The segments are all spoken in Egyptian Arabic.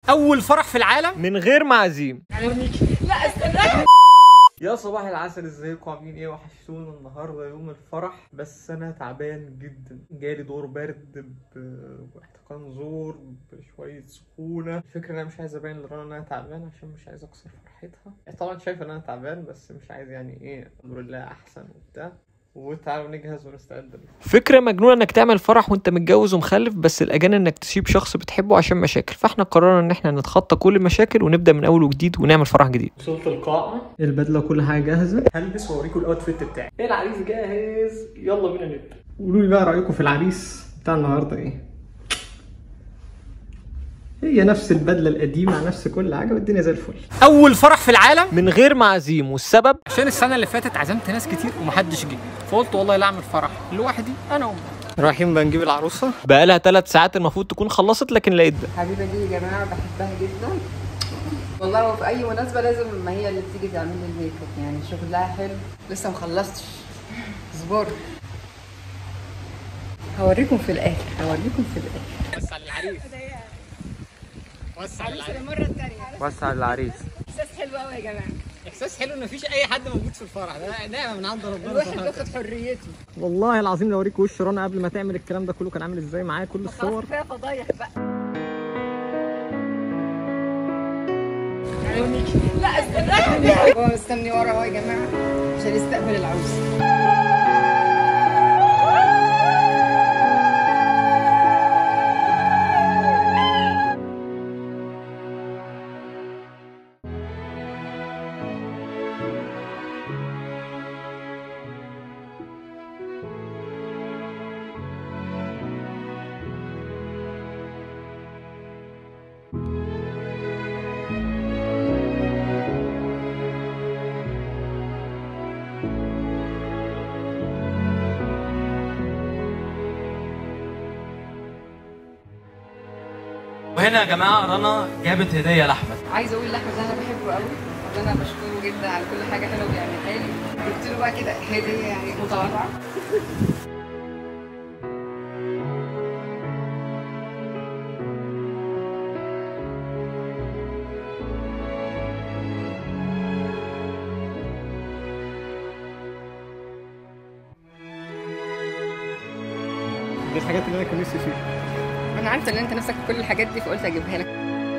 اول فرح في العالم من غير معازيم لا استنى يا صباح العسل ازيكم عاملين ايه وحشتونا النهارده يوم الفرح بس انا تعبان جدا جالي دور برد باحتقان زور بشويه سخونه الفكره ان انا مش عايز ابين لرنا ان انا تعبان عشان مش عايز اكسر فرحتها طبعا شايف ان انا تعبان بس مش عايز يعني ايه الحمد لله احسن وبتاع وتعالوا نجهز ونستعد له. فكرة مجنونة انك تعمل فرح وانت متجوز ومخلف بس الاجان انك تسيب شخص بتحبه عشان مشاكل فاحنا قررنا ان احنا نتخطى كل المشاكل ونبدا من اول وجديد ونعمل فرح جديد وصلت القاعة البدلة كل حاجة جاهزة هلبس واوريكم الاوتفيت بتاعي العريس جاهز يلا بينا نبدأ قولوا لي بقى رأيكم في العريس بتاع النهاردة ايه هي نفس البدلة القديمة نفس كل حاجة والدنيا زي الفل اول فرح في العالم من غير معازيم والسبب عشان السنه اللي فاتت عزمت ناس كتير ومحدش جه فقلت والله لا اعمل فرح لوحدي انا وامي رايحين بقى نجيب العروسة بقالها ثلاث ساعات المفروض تكون خلصت لكن لقيت ده حبيبه دي يا جماعه بحبها جدا والله هو في اي مناسبه لازم ما هي اللي تيجي تعمل لي الميك اب يعني شغلها حلو لسه ما خلصتش اصبر هوريكم في الاخر هوريكم في الاخر وسع للعريس وسع للعريس المره الثانيه وسع العريس احساس حلو قوي يا جماعه احساس حلو ان مفيش اي حد موجود في الفرح ده نعمه من عند ربنا الواحد سبحانه واخد حريته والله العظيم لو اوريك وش رنا قبل ما تعمل الكلام ده كله كان عامل ازاي معايا كل خلاص الصور كفايه فضايح بقى لا استنى هو مستني ورا اهو يا جماعه عشان يستقبل العروس وهنا يا جماعه رنا جابت هديه لاحمد عايزه اقول لاحمد انا بحبه قوي وانا بشكره جدا على كل حاجه حلوه بيعملها لي جبت له بقى كده هديه يعني متواضعه دي الحاجات اللي انا كان نفسي فيها انا عارفه ان انت نفسك في كل الحاجات دي فقلت اجيبها لك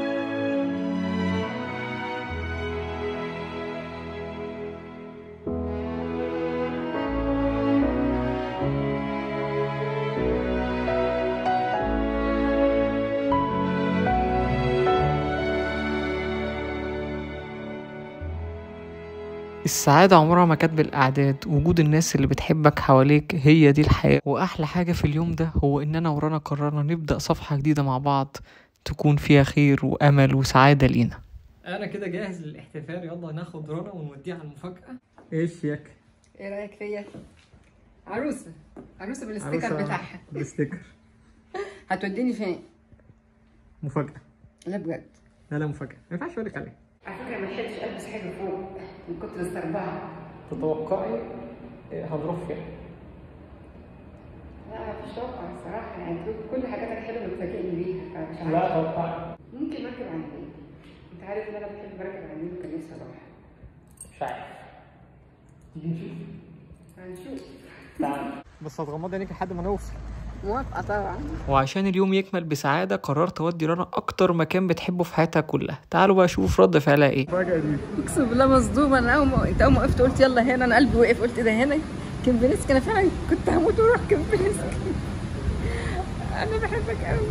السعادة عمرها ما كانت بالأعداد وجود الناس اللي بتحبك حواليك هي دي الحياة وأحلى حاجة في اليوم ده هو إننا ورانا قررنا نبدأ صفحة جديدة مع بعض تكون فيها خير وأمل وسعادة لينا انا كده جاهز للاحتفال يلا ناخد رنا ونوديها على المفاجأة ايش ياك ايه رايك فيا عروسه عروسه بالاستيكر بتاعها بالستيكر هتوديني فين مفاجأة لا بجد لا لا مفاجأة ما ينفعش اقول لك عليها على فكره ما لحقتش البس حاجه فوق من كتر السربعه تتوقعي إيه هنروح فين؟ لا مفيش توقع الصراحه يعني كل حاجاتك حلوه بتفاجئني بيها فمش عارفة. لا توقعي ممكن اركب على النيل انت عارف ان انا بحب اركب على النيل وكان نفسي اروح مش عارف تيجي نشوف هنشوف تعالى بس هتغمضي عينيك لحد ما نوصل موافقه طبعا وعشان اليوم يكمل بسعادة قررت أودي رنا أكتر مكان بتحبه في حياتها كلها تعالوا بقى شوف رد فعلها إيه المفاجأة دي اقسم بالله مصدومه انا اول ما انت اول ما وقفت قلت يلا هنا انا قلبي وقف قلت ده هنا كمبينسك انا فعلا كنت هموت واروح كمبينسك انا بحبك قوي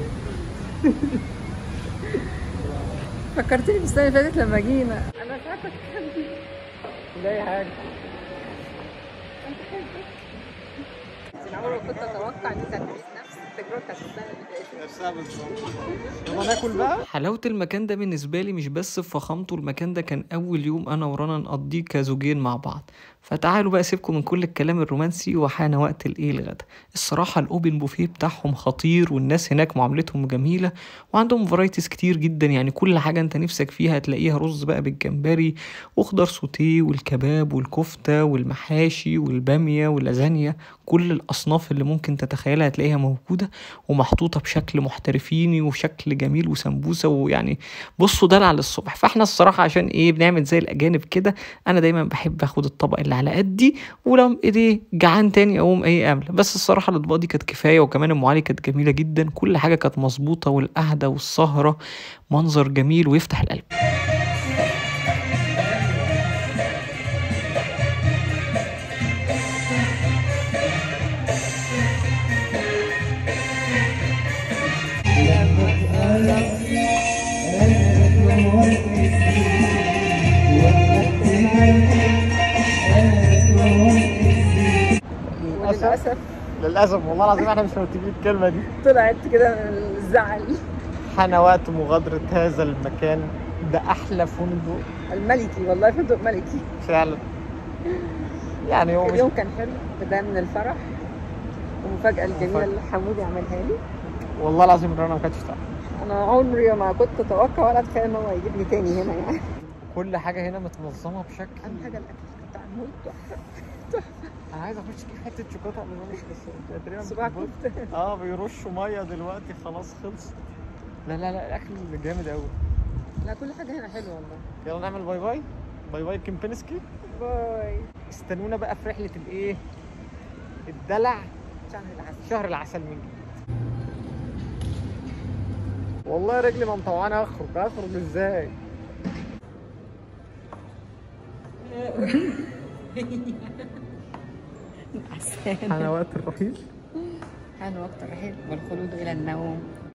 فكرتني بالسنه اللي فاتت لما جينا انا مش عارفه اتكلم لا اي حاجة انا عمري ما كنت اتوقع ان انت هتعيش نفس التجربه بتاعت السنه اللي فاتت نفسها بالظبط يلا ناكل بقى حلاوة المكان ده بالنسبة لي مش بس في فخامته المكان ده كان أول يوم أنا ورانا نقضيه كزوجين مع بعض فتعالوا بقى سيبكم من كل الكلام الرومانسي وحان وقت الايه الغدا الصراحه الاوبن بوفيه بتاعهم خطير والناس هناك معاملتهم جميله وعندهم فرايتيز كتير جدا يعني كل حاجه انت نفسك فيها هتلاقيها رز بقى بالجمبري وخضار سوتيه والكباب والكفته والمحاشي والباميه واللازانيا كل الاصناف اللي ممكن تتخيلها هتلاقيها موجوده ومحطوطه بشكل محترفيني وشكل جميل وسمبوسه ويعني بصوا دلع للصبح فاحنا الصراحه عشان ايه بنعمل زي الاجانب كده انا دايما بحب اخد الطبق اللي على قدي ولو ايديه جعان تاني اقوم ايه املى بس الصراحه الاطباق دي كانت كفايه وكمان ام علي كانت جميله جدا كل حاجه كانت مظبوطه والقعده والسهره منظر جميل ويفتح القلب وللاسف للاسف والله العظيم احنا مش مرتبين الكلمه دي طلعت كده من الزعل حان وقت مغادره هذا المكان ده احلى فندق الملكي والله فندق ملكي فعلا يعني هو مش اليوم كان حلو بدأ من الفرح والمفاجأة الجميلة اللي حمودي عملها لي والله العظيم رنا ما كانتش تعرف أنا عمري ما كنت أتوقع ولا أتخيل إن هو يجيبني تاني هنا يعني كل حاجه هنا متنظمه بشكل أهم حاجة الأكل بتاع عمود تحفة انا عايز اخش اجيب حته شوكولاته قبل ما امشي بس تقريبا صباع بتبص. كفتة اه بيرشوا ميه دلوقتي خلاص خلص لا لا لا الاكل جامد قوي لا كل حاجة هنا حلوة والله يلا نعمل باي باي باي باي كيمبينسكي باي استنونا بقى في رحله الايه الدلع شهر العسل شهر العسل من جديد والله رجلي ما مطوعانه اخرج اخرج ازاي عسل انا وقت الرحيل حان وقت الرحيل والخلود إلى النوم